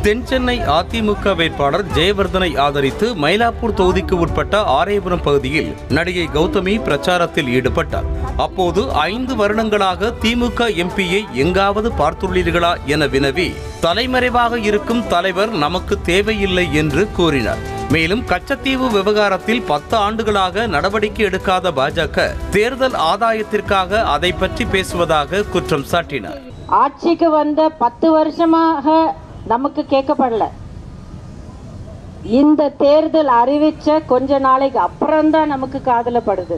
தென்சென்னை அதிமுக வேட்பாளர் ஜெயவர்தனை ஆதரித்து மயிலாப்பூர் தொகுதிக்கு உட்பட்ட ஆரேபுரம் பகுதியில் நடிகை கௌதமி பிரச்சாரத்தில் ஈடுபட்டார் அப்போது ஐந்து வருடங்களாக திமுக எம்பியை எங்காவது பார்த்துள்ளீர்களா என வினவி தலைமறைவாக இருக்கும் தலைவர் நமக்கு தேவையில்லை என்று கூறினார் மேலும் கச்சத்தீவு விவகாரத்தில் பத்து ஆண்டுகளாக நடவடிக்கை எடுக்காத பாஜக தேர்தல் ஆதாயத்திற்காக அதை பற்றி பேசுவதாக குற்றம் சாட்டினார் ஆட்சிக்கு வந்த பத்து வருஷமாக நமக்கு கேட்கப்படல இந்த தேர்தல் அறிவிச்ச கொஞ்ச நாளைக்கு அப்புறம்தான் நமக்கு காதுல படுது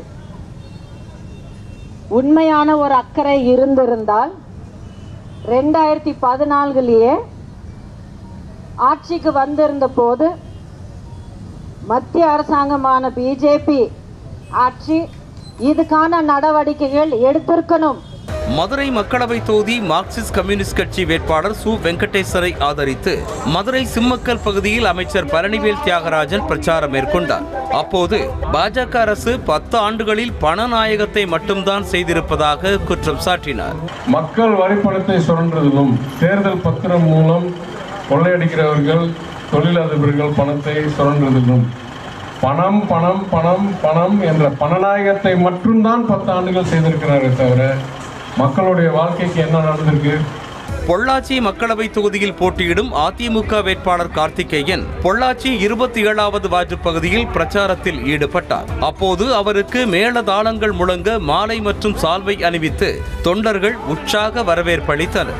உண்மையான ஒரு அக்கறை இருந்திருந்தால் ரெண்டாயிரத்தி பதினான்குலயே ஆட்சிக்கு வந்திருந்த போது மத்திய அரசாங்கமான பிஜேபி ஆட்சி இதுக்கான நடவடிக்கைகள் எடுத்திருக்கணும் மதுரை மக்களவை தொகுதி மார்க்சிஸ்ட் கம்யூனிஸ்ட் கட்சி வேட்பாளர் சு வெங்கடேசரை ஆதரித்து மதுரை சிம்மக்கல் பகுதியில் அமைச்சர் பழனிவேல் தியாகராஜன் பிரச்சாரம் மேற்கொண்டார் அப்போது பாஜக அரசு பத்து ஆண்டுகளில் பணநாயகத்தை மட்டும்தான் செய்திருப்பதாக குற்றம் சாட்டினார் மக்கள் வரிப்பணத்தை சுரண்டுவதிலும் தேர்தல் பத்திரம் மூலம் கொள்ளையடிக்கிறவர்கள் தொழிலதிபர்கள் பணத்தை சுரண்டுவதிலும் பணம் பணம் பணம் பணம் என்ற பணநாயகத்தை மட்டும்தான் பத்து ஆண்டுகள் செய்திருக்கிறாரே தவிர மக்களுடைய வாழ்க்கைக்கு என்ன நடந்திருக்கு பொள்ளாச்சி மக்களவை தொகுதியில் போட்டியிடும் அதிமுக வேட்பாளர் கார்த்திகேயன் பொள்ளாச்சி இருபத்தி ஏழாவது வார்டு பகுதியில் பிரச்சாரத்தில் ஈடுபட்டார் அப்போது அவருக்கு மேளதாளங்கள் முழங்க மாலை மற்றும் சால்வை அணிவித்து தொண்டர்கள் உற்சாக வரவேற்பளித்தனர்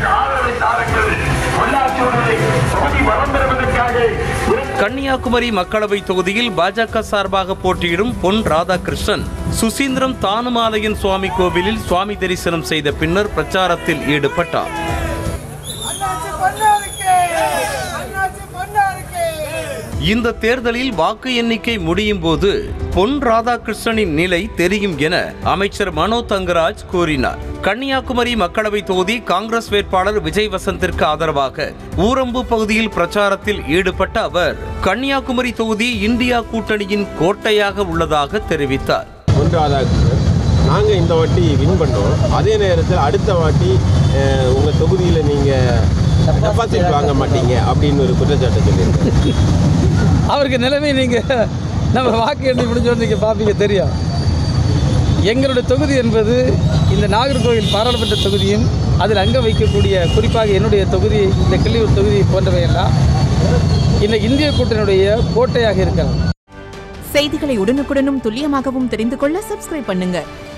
கன்னியாகுமரி மக்களவை தொகுதியில் பாஜக சார்பாக போட்டியிடும் பொன் ராதாகிருஷ்ணன் சுசீந்திரம் தானுமாலையன் சுவாமி கோவிலில் சுவாமி தரிசனம் செய்த பின்னர் பிரச்சாரத்தில் ஈடுபட்டார் அண்ணாச்சி பொன்னாருக்கு அண்ணாச்சி பொன்னாருக்கு இந்த தேர்தலில் வாக்கு எண்ணிக்கை முடியும் போது பொன் ராதாகிருஷ்ணனின் நிலை தெரியும் என அமைச்சர் மனோ தங்கராஜ் கூறினார் கன்னியாகுமரி மக்களவை தொகுதி காங்கிரஸ் வேட்பாளர் விஜய் வசந்திற்கு ஆதரவாக ஊரம்பு பகுதியில் பிரச்சாரத்தில் ஈடுபட்ட அவர் கன்னியாகுமரி தொகுதி இந்தியா கூட்டணியின் கோட்டையாக உள்ளதாக தெரிவித்தார் பொன் ராதாகிருஷ்ணன் நாங்கள் இந்த வாட்டி வின் பண்ணோம் அதே நேரத்தில் அடுத்த வாட்டி உங்கள் தொகுதியில் நீங்கள் டெபாசிட் வாங்க மாட்டீங்க அப்படின்னு ஒரு குற்றச்சாட்டை சொல்லியிருக்காரு அவருக்கு நிலைமை நீங்கள் நம்ம வாக்கு எண்ணி முடிஞ்சோன்னு நீங்கள் பார்ப்பீங்க தெரியும் எங்களுடைய தொகுதி என்பது இந்த நாகர்கோவில் பாராளுமன்ற தொகுதியும் அதில் அங்க வைக்கக்கூடிய குறிப்பாக என்னுடைய தொகுதி இந்த கிள்ளியூர் தொகுதி போன்றவையெல்லாம் இந்த இந்திய கூட்டணியுடைய கோட்டையாக இருக்கிறது செய்திகளை உடனுக்குடனும் துல்லியமாகவும் தெரிந்து கொள்ள சப்ஸ்கிரைப் பண்ணுங்க